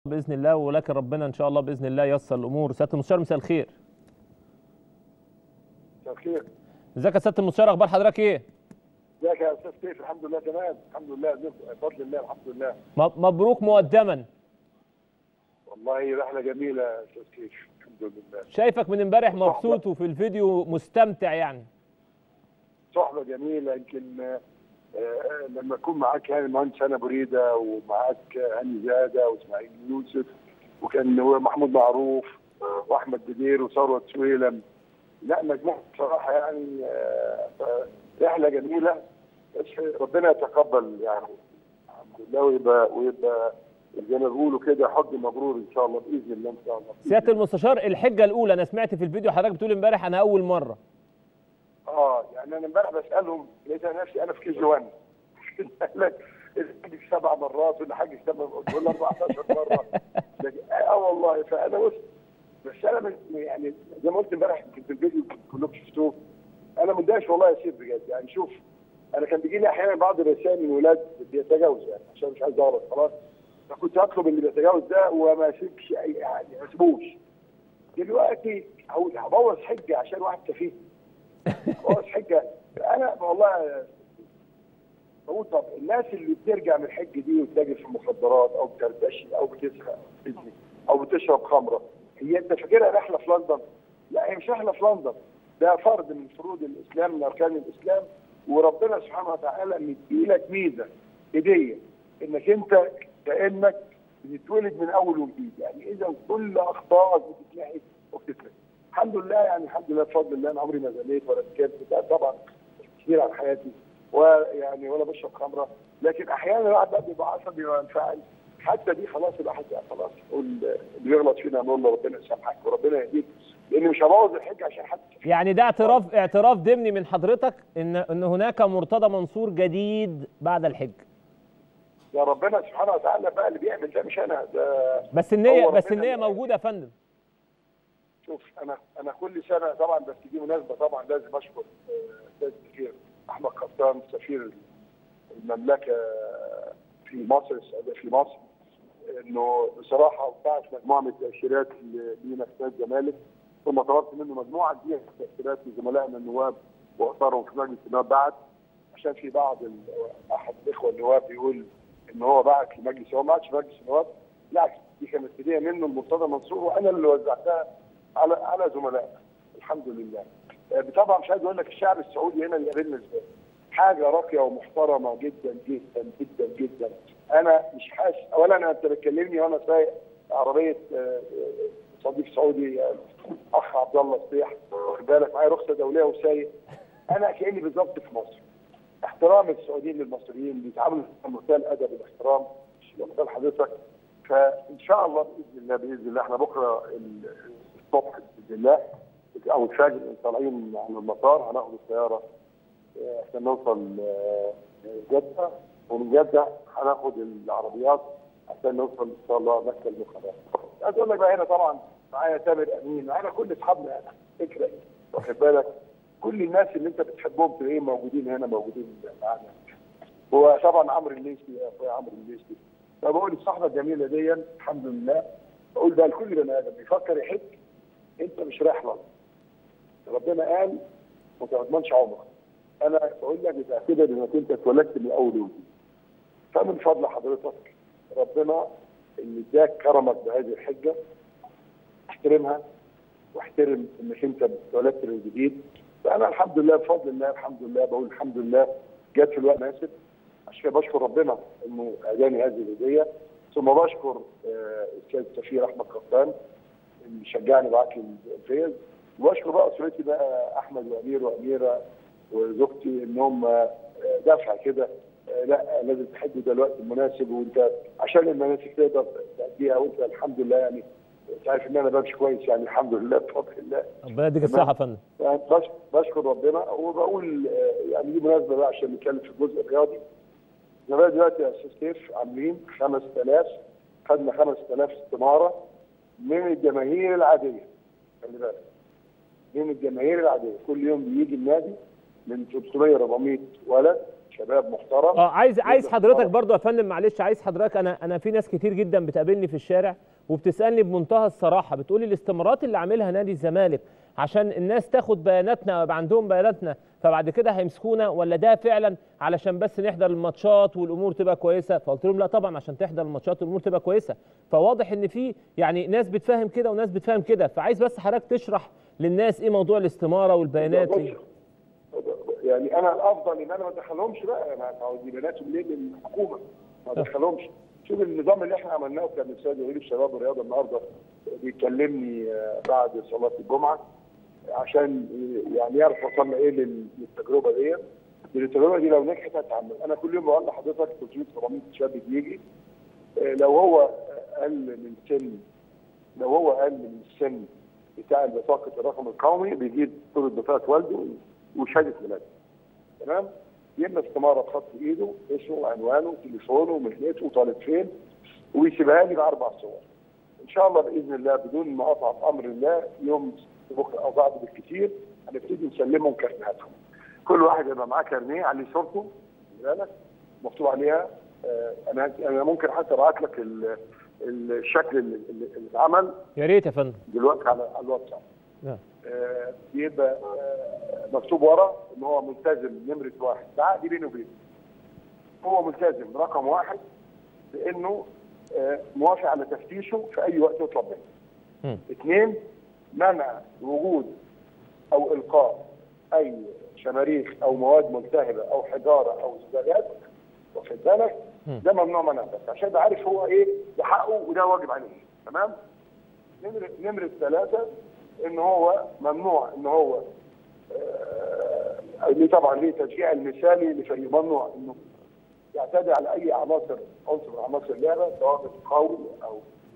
باذن الله ولكن ربنا ان شاء الله باذن الله ييسر الامور سياده المستشار مساء الخير مساء الخير ازيك يا سياده المستشار اخبار حضرتك ايه ازيك يا استاذ سيف الحمد لله تمام الحمد لله بفضل الله الحمد لله م- مبروك مقدما والله رحله جميله يا استاذ سيف الحمد لله شايفك من امبارح مبسوط وفي الفيديو مستمتع يعني صحبه جميله يمكن آه، آه، لما يكون معاك يعني المهندس هنا بريده ومعاك هاني زاده واسماعيل يوسف وكان هو محمود معروف واحمد بدير وثروت سويلم لا مجموعه بصراحه يعني آه، رحله جميله بس ربنا يتقبل يعني الحمد لله ويبقى ويبقى زي ما بيقولوا كده حج مبرور ان شاء الله باذن الله ان شاء الله سياده المستشار الحجه الاولى انا سمعت في الفيديو حضرتك بتقول امبارح انا اول مره اه يعني انا امبارح بسالهم لقيت نفسي انا في كي جي 1 لك الحاج سبع مرات ولا حاج سبع ولا 14 مره لكن- اه والله فانا بص بس انا من يعني زي ما قلت امبارح يمكن في الفيديو كلكم شفتوه انا مندهش والله يا سيف بجد يعني شوف انا كان بيجي لي احيانا بعض الرسائل من ولاد بيتجاوز يعني عشان مش عايز اغلط خلاص فكنت اطلب اللي بيتجاوز ده وما اسيبش اي يعني ما اسيبوش دلوقتي هقول هبوظ حجه عشان واحد سفيه بوظ حجه انا والله بقول طب الناس اللي بترجع من الحج دي وتتاجر في المخدرات او بترتشي او بتسرق بتزني او بتشرب خمره هي انت فاكرها رحله في لندن؟ لا هي مش رحله في لندن ده فرض من فروض الاسلام من اركان الاسلام وربنا سبحانه وتعالى مديلك ميزه هديه انك انت كانك بتتولد من اول وجديد يعني اذا كل اخطائك بتتمحي وبتتمحي الحمد لله يعني الحمد لله بفضل الله انا عمري ما زنيت ولا سكرت ده طبعا كتير عن حياتي ويعني ولا بشرب خمره لكن احيانا الواحد بقى بيبقى عصبي وينفعل حتى دي خلاص الواحد يعني خلاص يقول اللي بيغلط فينا نقول له ربنا يسامحك وربنا يهديك لان مش هبوظ الحج عشان حد يعني ده اعتراف اعتراف ضمني من حضرتك ان ان هناك مرتضى منصور جديد بعد الحج يا ربنا سبحانه وتعالى بقى اللي بيعمل ده مش انا ده بس النيه هو بس ربنا النيه اللي- موجوده يا فندم شوف انا انا كل سنه طبعا بس دي مناسبه طبعا لازم اشكر آه، استاذ السفير احمد قطان سفير المملكه في مصر السعوديه في مصر انه بصراحه بعت مجموعه من التاشيرات ل- لينا في نادي الزمالك ثم طلبت منه مجموعه كبيره من التاشيرات لزملائنا النواب واثارهم في مجلس النواب بعد عشان في بعض ال- احد الاخوه النواب بيقول ان هو بعت لمجلس هو ما بعتش مجلس النواب بالعكس دي كانت هديه منه لمرتضى منصور وانا اللي وزعتها على على زملائنا الحمد لله آه، طبعا مش عايز اقول لك الشعب السعودي هنا بيقابلنا ازاي حاجه راقيه ومحترمه جدا جدا جدا جدا انا مش حاسس اولا انت بتكلمني وانا سايق عربيه آه، آه، صديق سعودي آه، اخ عبد الله الصيح واخد بالك معايا رخصه دوليه وسايق انا كاني بالظبط في مصر احترام السعوديين للمصريين بيتعاملوا بمنتهى الادب والاحترام واخد حضرتك فان شاء الله باذن الله باذن الله احنا بكره ال- الصبح باذن الله او الفجر طالعين على المطار هناخد الطياره آه، عشان نوصل آه، جده ومن جده هناخد العربيات عشان نوصل ان شاء الله مكه المكرمه. عايز اقول لك بقى هنا طبعا معايا تامر امين معانا كل اصحابنا هنا فكره واخد بالك كل الناس اللي انت بتحبهم تلاقيهم موجودين هنا موجودين معانا وطبعا عمرو الليثي يا اخويا عمرو الليثي فبقول الصحبه الجميله دي الحمد لله بقول بقى لكل بني ادم بيفكر يحج انت مش رايح لندن ربنا قال ما تضمنش عمرك انا بقول لك بتعتبر انك انت اتولدت من اول وجديد فمن فضل حضرتك ربنا اللي اداك كرمك بهذه الحجه احترمها واحترم انك انت اتولدت من جديد فانا الحمد لله بفضل الله الحمد لله بقول الحمد لله جت في الوقت المناسب عشان كده بشكر ربنا انه اداني هذه الهديه ثم بشكر آه، الاستاذ السفير احمد قطان اللي شجعني بعت لي الفيز واشكر بقى اسرتي بقى احمد وامير واميره وزوجتي ان هم آه، دفع كده آه، لا لازم تحج ده الوقت المناسب وانت عشان المناسك تقدر تأديها وانت الحمد لله يعني انت عارف ان انا بمشي كويس يعني الحمد لله بفضل الله ربنا يديك الصحه يا فندم يعني بش- بشكر ربنا وبقول آه، يعني دي مناسبه بقى عشان نتكلم في الجزء الرياضي لغايه دلوقتي يا استاذ سيف عاملين 5000 خدنا 5000 استماره من الجماهير العاديه خلي بالك من الجماهير العاديه كل يوم بيجي النادي من 300 400 ولد شباب محترم اه عايز عايز يبقى حضرتك محترم. برضو يا فندم معلش عايز حضرتك انا انا في ناس كتير جدا بتقابلني في الشارع وبتسالني بمنتهى الصراحه بتقولي الاستمارات اللي عاملها نادي الزمالك عشان الناس تاخد بياناتنا ويبقى عندهم بياناتنا فبعد كده هيمسكونا ولا ده فعلا علشان بس نحضر الماتشات والامور تبقى كويسه فقلت لهم لا طبعا عشان تحضر الماتشات والامور تبقى كويسه فواضح ان في يعني ناس بتفهم كده وناس بتفهم كده فعايز بس حضرتك تشرح للناس ايه موضوع الاستماره والبيانات بص، يعني انا الافضل ان انا ما ادخلهمش بقى انا هودي بناتهم ليه للحكومه ما ادخلهمش شوف النظام اللي احنا عملناه كان الاستاذ وزير الشباب والرياضه النهارده بيكلمني آه، بعد صلاه الجمعه عشان يعني يعرف وصلنا ايه لل- للتجربه دي لأن التجربه دي لو نجحت هتعمل انا كل يوم بقول لحضرتك 300 400 شاب بيجي آه، لو هو اقل من سن لو هو اقل من السن بتاع بطاقه الرقم القومي بيجيب صوره بطاقه والده وشهاده ميلاده تمام يملى استماره بخط ايده اسمه وعنوانه تليفونه مهنته طالب فين ويسيبها لي باربع صور ان شاء الله باذن الله بدون مقاطعه امر الله يوم بكره او بعد بالكثير هنبتدي نسلمهم كارنيهاتهم كل واحد يبقى معاه كارنيه عليه صورته خلي بالك مكتوب عليها آه، انا انا ممكن حتى ابعت لك ال- الشكل اللي اللي- اللي اتعمل يا ريت يا فندم دلوقتي على على الواتساب نعم. آه، بيبقى آه، مكتوب ورا ان هو ملتزم نمره واحد ده عقد بينه وبينه هو ملتزم رقم واحد بانه آه، موافق على تفتيشه في اي وقت يطلب منه. مم. اثنين منع وجود او القاء اي شماريخ او مواد ملتهبه او حجاره او زجاجات واخد بالك مم. ده ممنوع منع بس عشان يبقى عارف هو ايه ده حقه وده واجب عليه تمام نمرة نمرة ثلاثة ان هو ممنوع ان هو آه، ليه طبعا ليه تشجيع المثالي لفريق ممنوع انه يعتدي على اي عناصر عنصر من عناصر اللعبه سواء بالقول او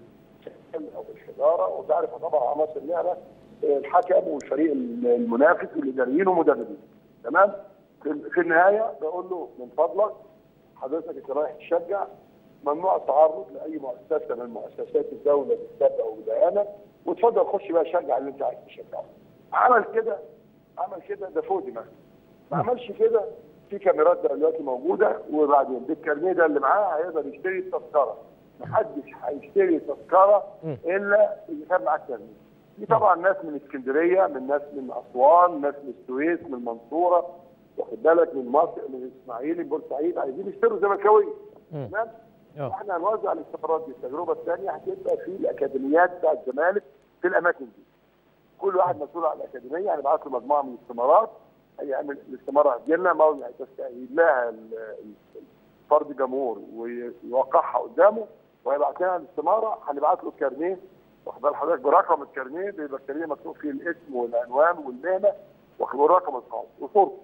بالفعل او بالحجاره وتعرف طبعا عناصر اللعبه آه، الحكم والفريق المنافس والاداريين والمدربين تمام في في النهايه بقول له من فضلك حضرتك انت رايح تشجع ممنوع التعرض لاي مؤسسه من مؤسسات الدوله بالسبب او بديانه وتفضل خش بقى شجع اللي انت عايز تشجعه. عمل كده عمل كده ده فوق دماغه. ما عملش كده في كاميرات دلوقتي موجوده وبعدين بالكارنيه ده اللي معاه هيقدر يشتري التذكره. محدش هيشتري تذكره مم. الا اذا كان معاه الكارنيه. في طبعا ناس من اسكندريه من ناس من اسوان ناس من السويس من المنصوره واخد بالك من مصر من الاسماعيلي من بورسعيد عايزين يشتروا زملكاويه مم. تمام اه احنا هنوزع الاستفارات دي التجربه الثانيه هتبقى في الاكاديميات بتاع الزمالك في الاماكن دي كل واحد مسؤول عن الاكاديميه هنبعت له مجموعه من الاستمارات هيعمل الاستماره هتجيلنا موضع تستأهل لها ال- ال- فرد جمهور ويوقعها قدامه وهيبعت لنا الاستماره هنبعت له الكارنيه واخد بال حضرتك برقم الكارنيه بيبقى الكارنيه مكتوب فيه الاسم والعنوان والمهنه واخد بالرقم القومي وصورته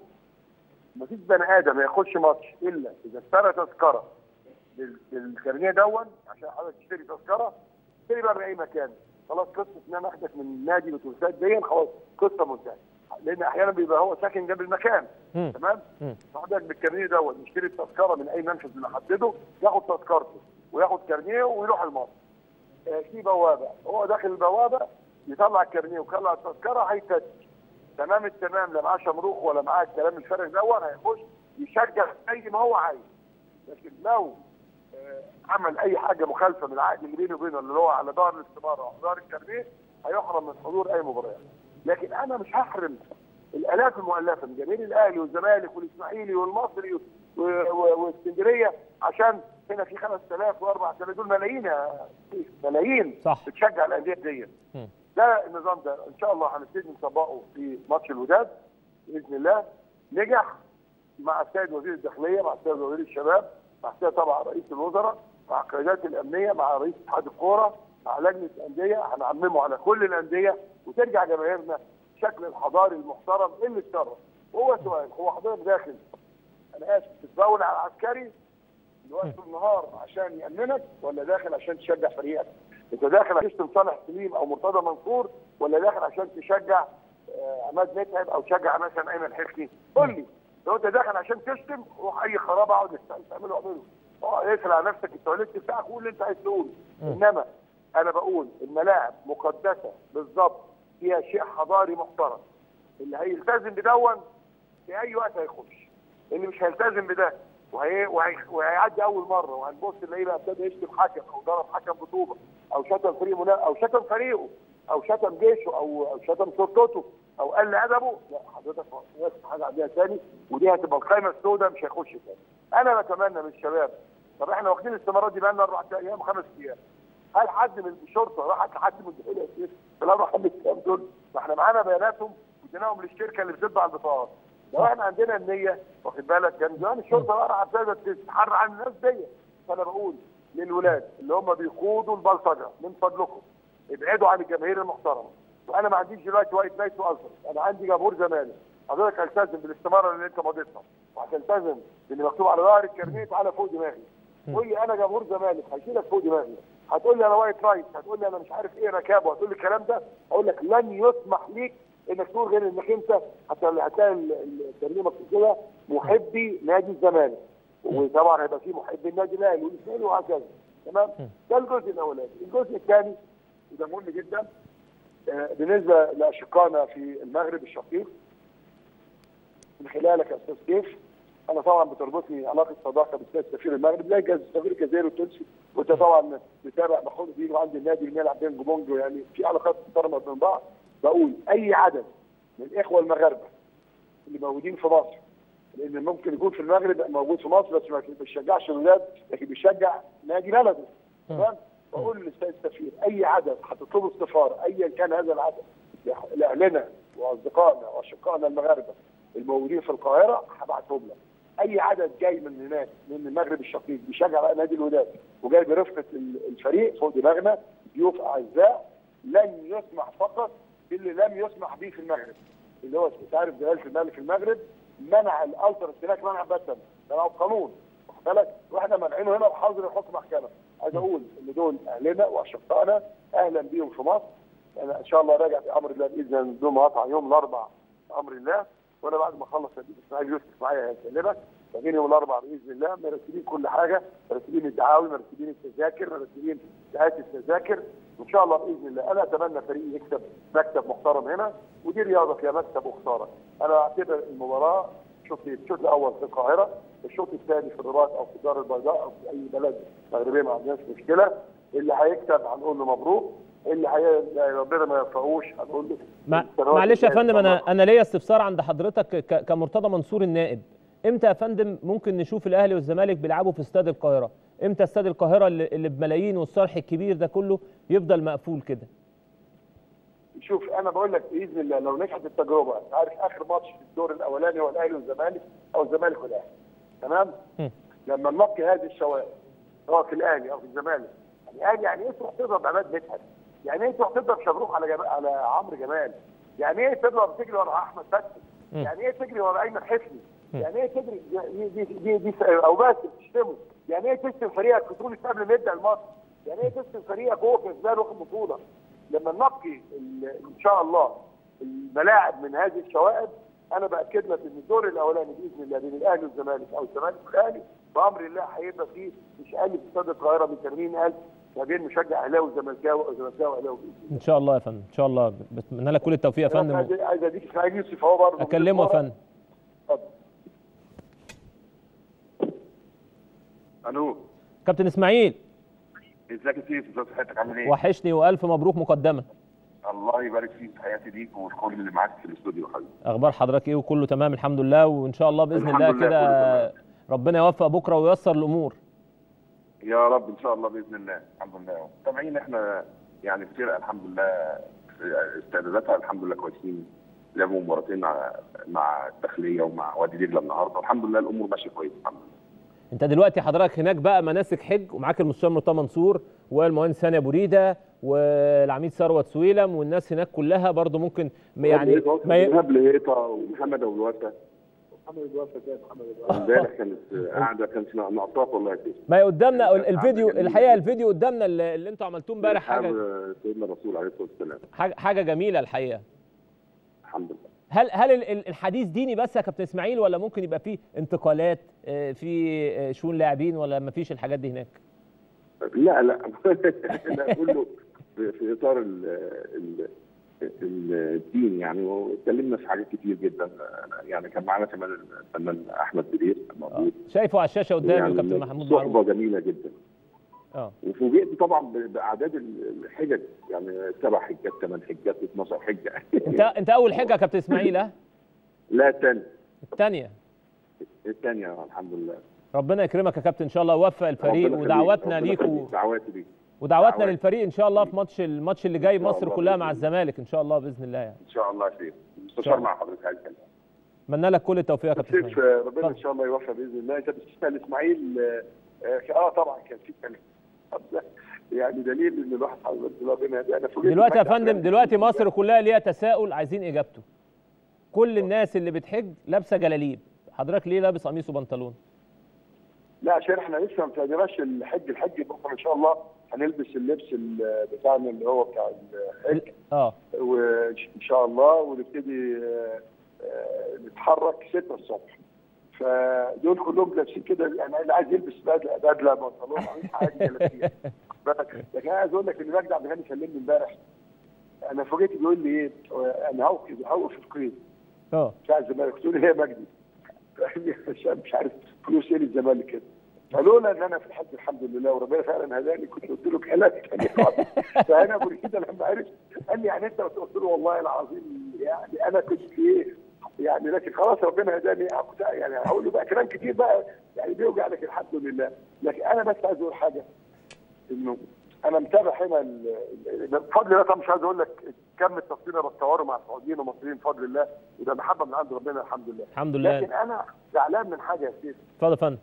مفيش بني ادم يخش ماتش الا اذا اشترى تذكره بال- بالكارنيه دون عشان حضرتك تشتري تذكره تشتري بقى من اي مكان خلاص قصه ان انا اخدك من نادي بتوسات دي خلاص قصه منتهيه لان احيانا بيبقى هو ساكن جنب المكان مم. تمام مم. حضرتك بالكارنيه دون يشتري التذكره من اي منفذ نحدده ياخد تذكرته وياخد كارنيه ويروح الماتش آه، في بوابه هو داخل البوابه يطلع الكارنيه ويطلع التذكره هيتسجل تمام التمام لا معاه شمروخ ولا معاه الكلام الفارغ دون هيخش يشجع زي ما هو عايز لكن لو آه، عمل اي حاجه مخالفه من العقد اللي بينه وبينه اللي هو على ظهر الاستماره او ظهر الكارنيه هيحرم من حضور اي مباريات لكن انا مش هحرم الالاف المؤلفه من جماهير الاهلي والزمالك والاسماعيلي والمصري و- و- واسكندريه عشان هنا في 5000 و4000 دول ملايين يا شيخ، ملايين صح. بتشجع الانديه دي مم. ده النظام ده ان شاء الله هنبتدي نطبقه في ماتش الوداد باذن الله نجح مع السيد وزير الداخليه مع السيد وزير الشباب مع السيد طبعا رئيس الوزراء مع القيادات الامنيه مع رئيس اتحاد الكوره مع لجنه الانديه هنعممه على كل الانديه وترجع جماهيرنا الشكل الحضاري المحترم اللي اتشرف وهو سؤال هو حضرتك داخل انا اسف تتبول على العسكري الوقت النهار عشان يأمنك ولا داخل عشان تشجع فريقك؟ انت داخل عشان تشتم صالح سليم او مرتضى منصور ولا داخل عشان تشجع آه، عماد متعب او تشجع مثلا ايمن حفني؟ قول لي لو انت داخل عشان تشتم روح اي خراب اقعد است- اعمله اعمله اه اقفل على نفسك التواليت بتاعك قول اللي انت عايز تقوله انما انا بقول الملاعب مقدسه بالظبط فيها شيء حضاري محترم اللي هيلتزم بدون في اي وقت هيخش اللي مش هيلتزم بده وهي وهي وهيعدي اول مره وهنبص نلاقيه بقى ابتدى يشتم حكم او ضرب حكم بطوبه او شتم فريق منا... او شتم فريقه او شتم جيشه او او شتم شرطته او قل ادبه لا حضرتك بس حاجه عندها تاني ودي هتبقى القائمه السوداء مش هيخش تاني انا بتمنى من الشباب طب احنا واخدين الاستمارات دي بقى لنا اربع ايام خمس ايام هل حد من الشرطه راح لحد من الدخول يا سيف في الاربع خمس ايام دول ما احنا معانا بياناتهم وديناهم للشركه اللي بتطبع البطاقات لو احنا عندنا النيه واخد بالك كان زمان الشرطه بقى ابتدت تتحرى عن الناس دي فانا بقول للولاد اللي هم بيخوضوا البلطجه من فضلكم ابعدوا عن الجماهير المحترمه وانا ما عنديش دلوقتي وايت نايت وازهر انا عندي جمهور زمالك حضرتك هلتزم بالاستماره اللي انت ماضيتها وهتلتزم باللي مكتوب على ظهر الكارنيه على فوق دماغي قول لي انا جمهور زمالك هشيلك فوق دماغي هتقول لي انا وايت رايت هتقول لي انا مش عارف ايه ركابه هتقول لي الكلام ده اقول لك لن يسمح ليك انك تقول غير انك انت هتلاقي الكلمه مكتوب كده محبي نادي الزمالك وطبعا هيبقى فيه محبي النادي الاهلي والاثنين وهكذا تمام ده الجزء الاولاني الجزء الثاني وده مهم جدا آه بالنسبه لاشقائنا في المغرب الشقيق من خلالك يا استاذ كيف انا طبعا بتربطني علاقه صداقه بالاستاذ سفير المغرب لا السفير الجزائري التونسي وانت طبعا متابع بخوض دين وعندي النادي اللي بنلعب بين جوبونجو يعني في علاقات محترمه بين بعض بقول اي عدد من الاخوه المغاربه اللي موجودين في مصر لان ممكن يكون في المغرب موجود في مصر بس ما بيشجعش الولاد لكن بيشجع نادي بلده تمام بقول للاستاذ السفير اي عدد هتطلبوا السفاره ايا كان هذا العدد لاهلنا واصدقائنا واشقائنا المغاربه الموجودين في القاهره هبعتهم لك اي عدد جاي من هناك من المغرب الشقيق بيشجع بقى نادي الوداد وجاي برفقه الفريق فوق دماغنا ضيوف اعزاء لن يسمح فقط باللي لم يسمح به في المغرب اللي هو تعرف جلاله الملك في المغرب منع الالترس هناك منع باتا منعوا بقانون واخد بالك واحنا مانعينه هنا بحظر الحكم محكمه عايز اقول ان دول اهلنا واشقائنا اهلا بيهم في مصر انا ان شاء الله راجع في امر الله باذن الله بدون مقاطعه يوم الاربعاء امر الله وانا بعد ما اخلص اديك اسماعيل يوسف معايا هيكلمك فاجيني يوم الاربعاء باذن الله مرتبين كل حاجه مرتبين الدعاوي مرتبين التذاكر مرتبين دعايه التذاكر وان شاء الله باذن الله انا اتمنى فريق يكسب مكسب محترم هنا ودي رياضه فيها مكسب وخساره انا اعتبر المباراه الشوط الشوط الاول في القاهره الشوط الثاني في الرباط او في الدار البيضاء او في اي بلد مغربيه ما عندناش مشكله اللي هيكسب هنقول له مبروك اللي هي ربنا ما يوفقوش هنقول له مع... معلش يا فندم انا انا ليا استفسار عند حضرتك ك... كمرتضى منصور النائب امتى يا فندم ممكن نشوف الاهلي والزمالك بيلعبوا في استاد القاهره امتى استاد القاهره اللي, اللي بملايين والصرح الكبير ده كله يفضل مقفول كده شوف انا بقول لك باذن الله لو نجحت التجربه انت عارف اخر ماتش في الدور الاولاني هو الاهلي والزمالك او الزمالك والاهلي تمام لما ننقي هذه الشوائب سواء في الاهلي او في الزمالك يعني يعني ايه تروح تضرب عماد مدحت يعني ايه تروح تضرب شبروخ على جب... على عمرو جمال يعني ايه تضرب تجري ورا احمد فتحي يعني ايه تجري ورا ايمن حفني يعني ايه تجري دي دي دي, دي او بس تشتمه يعني ايه تشتم فريقك طول قبل ما يبدا الماتش يعني ايه تشتم فريقك وهو كسبان واخد بطوله لما ننقي ان شاء الله الملاعب من هذه الشوائب انا باكد لك ان الدور الاولاني باذن الله بين الاهلي والزمالك او الزمالك والاهلي بامر الله هيبقى فيه مش اقل في استاد القاهره من 80000 ما بين مشجع اهلاوي وزملكاوي او زملكاوي واهلاوي ان شاء الله يا فندم ان شاء الله بتمنى لك كل التوفيق يا فندم عايز اديك اسماعيل يوسف اهو برضه اكلمه يا فندم اتفضل الو كابتن اسماعيل ازيك يا سيف ازي صحتك عامل ايه؟ وحشني والف مبروك مقدما الله يبارك فيك تحياتي ليك والكل اللي معاك في الاستوديو حبيبي اخبار حضرتك ايه وكله تمام الحمد لله وان شاء الله باذن الحمد الله لله، كده كله ربنا يوفق بكره وييسر الامور يا رب ان شاء الله باذن الله الحمد لله متابعين احنا يعني الفرقه الحمد لله استعداداتها الحمد لله كويسين لعبوا مباراتين مع مع الداخليه ومع وادي دجله النهارده الحمد لله الامور ماشيه كويس الحمد لله انت دلوقتي حضرتك هناك بقى مناسك حج ومعاك المستشار مرتضى منصور والمهندس هاني ابو ريده والعميد ثروت سويلم والناس هناك كلها برضو ممكن يعني ما ي... ايهاب لهيطه ومحمد ابو الوفا محمد ابو الوفا كان محمد ابو الوفا امبارح كانت قاعده كانت نقطات والله كده ما قدامنا الفيديو الحقيقه الفيديو قدامنا اللي, اللي انتوا عملتوه امبارح حاجه سيدنا الرسول عليه الصلاه والسلام حاجه حاجه جميله الحقيقه الحمد لله هل هل ال- ال- الحديث ديني بس يا كابتن اسماعيل ولا ممكن يبقى فيه انتقالات آه، في آه، شؤون لاعبين ولا ما فيش الحاجات دي هناك؟ لا لا لا كله في في اطار ال ال الدين يعني واتكلمنا في حاجات كتير جدا يعني كان معانا كمان الفنان احمد بدير موجود شايفه على الشاشه قدامي يعني كابتن محمود معروف صحبه جميله جدا اه وفوجئت طبعا ب- باعداد الحجج يعني سبع حجات ثمان حجات 12 حجه انت انت اول حجه يا كابتن اسماعيل ها لا الثاني الثانيه الثانيه الحمد لله ربنا يكرمك يا كابتن ان شاء الله ويوفق الفريق ربنا يخليك، ودعواتنا ربنا ليك يخليك، و... دعواتي ليك ودعواتنا دعوات. للفريق ان شاء الله في ماتش الماتش اللي جاي إن شاء مصر الله كلها بإذن مع الله. الزمالك ان شاء الله باذن الله يعني ان شاء الله يا سيدي شاء مستشار الله. مع حضرتك عايز أكلمك. اتمنى لك كل التوفيق يا كابتن سيف اسماعيل آه، ربنا ان شاء الله يوفق باذن الله انت بتسال اسماعيل آه، اه آه، طبعا كان في كلام يعني دليل ان الواحد حضرتك ربنا يهديه. انا فوجئت دلوقتي يا بمجدي فندم عبد دلوقتي العزيز. مصر كلها ليها تساؤل عايزين اجابته كل الناس اللي بتحج لابسه جلاليب حضرتك ليه لابس قميص وبنطلون لا عشان احنا لسه ما ابتديناش الحج الحج بكره ان شاء الله هنلبس اللبس ال- بتاعنا اللي هو بتاع الحج اه وان شاء الله ونبتدي آه، آه، نتحرك 6 الصبح فدول كلهم لابسين كده يعني اللي عايز يلبس بدله بدله بنطلون قميص عادي جلابيه بالك؟ لكن انا عايز اقول لك ان مجدي عبد الغني كلمني امبارح انا فوجئت بيقول لي ايه آه، انا هوقف هوقف القيد اه بتاع الزمالك قلت له ليه يا مجدي؟ قال لي عشان مش عارف فلوس ايه للزمالك كده فلولا ان انا في الحج الحمد لله وربنا فعلا هداني كنت قلت له كلام تاني خالص فانا ابو رشيد لما عرف قال لي يعني انت قلت له والله العظيم يعني انا كنت ايه يعني لكن خلاص ربنا هداني كنت يعني هقول له بقى كلام كتير بقى يعني بيوجع لك الحمد لله لكن انا بس عايز اقول حاجه انه انا متابع هنا ال- ال- بفضل الله طبعا مش عايز اقول لك كم التصوير اللي بتصوره مع السعوديين ومصريين بفضل الله وده محبه من عند ربنا الحمد لله الحمد لله لكن انا زعلان من حاجه يا سيدي اتفضل يا فندم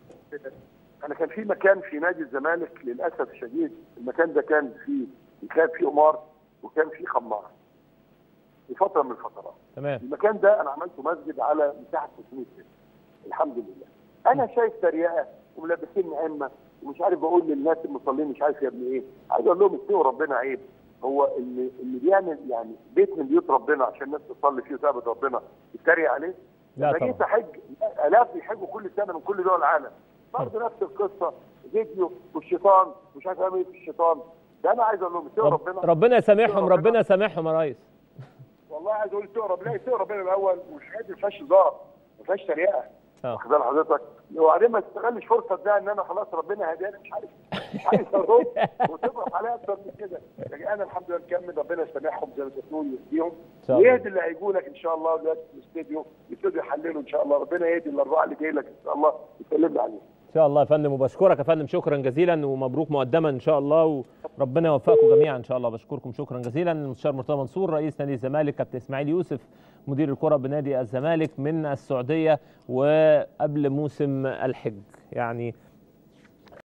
انا كان في مكان في نادي الزمالك للاسف الشديد المكان ده كان فيه كان فيه قمار وكان فيه خمار في فتره من الفترات تمام المكان ده انا عملته مسجد على مساحه 600 متر الحمد لله انا شايف تريقه وملبسين عمه ومش عارف بقول للناس المصلين مش عارف يا ابني ايه عايز اقول لهم اتقوا ربنا عيب هو اللي اللي بيعمل يعني بيت من بيوت ربنا عشان الناس تصلي فيه وتعبد ربنا يتريق عليه لا لما طبعا جيت احج الاف بيحجوا كل سنه من كل دول العالم برضه نفس القصه فيديو والشيطان مش عارف اعمل ايه في الشيطان ده انا عايز اقول لهم اتقوا رب ربنا ربنا يسامحهم ربنا. ربنا يسامحهم يا ريس والله عايز اقول اتقوا ربنا اتقوا ربنا الاول والحاجات دي ما فيهاش هزار ما فيهاش تريقه اه واخد بال حضرتك وبعدين ما تستغلش فرصه ده ان انا خلاص ربنا هداني مش عارف مش عارف ارد وتضغط عليا اكتر من كده لكن انا الحمد لله مكمل ربنا يسامحهم زي ما تقول ويهديهم شاء الله. ويهدي اللي هيجوا لك ان شاء الله دلوقتي في الاستديو يبتدوا يحللوا ان شاء الله ربنا يهدي الاربعه اللي جاي لك ان شاء الله يسلم عليهم ان شاء الله يا فندم وبشكرك يا فندم شكرا جزيلا ومبروك مقدما ان شاء الله وربنا يوفقكم جميعا ان شاء الله بشكركم شكرا جزيلا المستشار مرتضى منصور رئيس نادي الزمالك كابتن اسماعيل يوسف مدير الكره بنادي الزمالك من السعوديه وقبل موسم الحج يعني